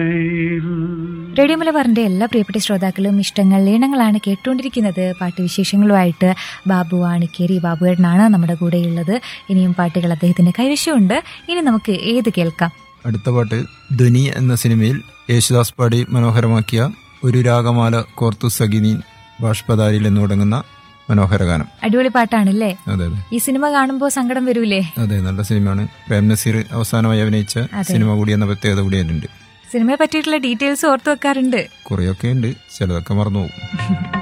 Radio മലബാറിന്റെ എല്ലാ പ്രിയപ്പെട്ട ശ്രോതാക്കളും ഇഷ്ടങ്ങൾ ഈണങ്ങളാണ് കേട്ടുകൊണ്ടിരിക്കുന്നത് പാട്ടുവിശേഷങ്ങളുമായിട്ട് ബാബു ആണിക്കേരി ബാബുവേട്ടനാണ് നമ്മുടെ കൂടെയുള്ളത് ഇനിയും പാട്ടുകൾ അദ്ദേഹത്തിന്റെ കൈവശമുണ്ട് ഇനി നമുക്ക് ഏത് കേൾക്കാം അടുത്ത പാട്ട് ധ്വനി എന്ന സിനിമയിൽ യേശുദാസ് പാടി മനോഹരമാക്കിയ ഒരു രാഗമാല കോർത്തു സഗിനി ബാഷ്പദാരിൽ എന്ന് തുടങ്ങുന്ന മനോഹര ഗാനം അടിപൊളി പാട്ടാണല്ലേ അതെ അതെ ഈ സിനിമ കാണുമ്പോൾ സങ്കടം വരൂലേ അതെ നല്ല സിനിമയാണ് പ്രേം നസീർ അവസാനമായി അഭിനയിച്ച അതെ. സിനിമ കൂടി എന്ന പ്രത്യേകത കൂടി അതിലുണ്ട് സിനിമയെ പറ്റിയിട്ടുള്ള ഡീറ്റെയിൽസ് ഓർത്തു വെക്കാറുണ്ട് കുറേയൊക്കെ ഉണ്ട് ചിലതൊക്കെ മറന്നു പോകും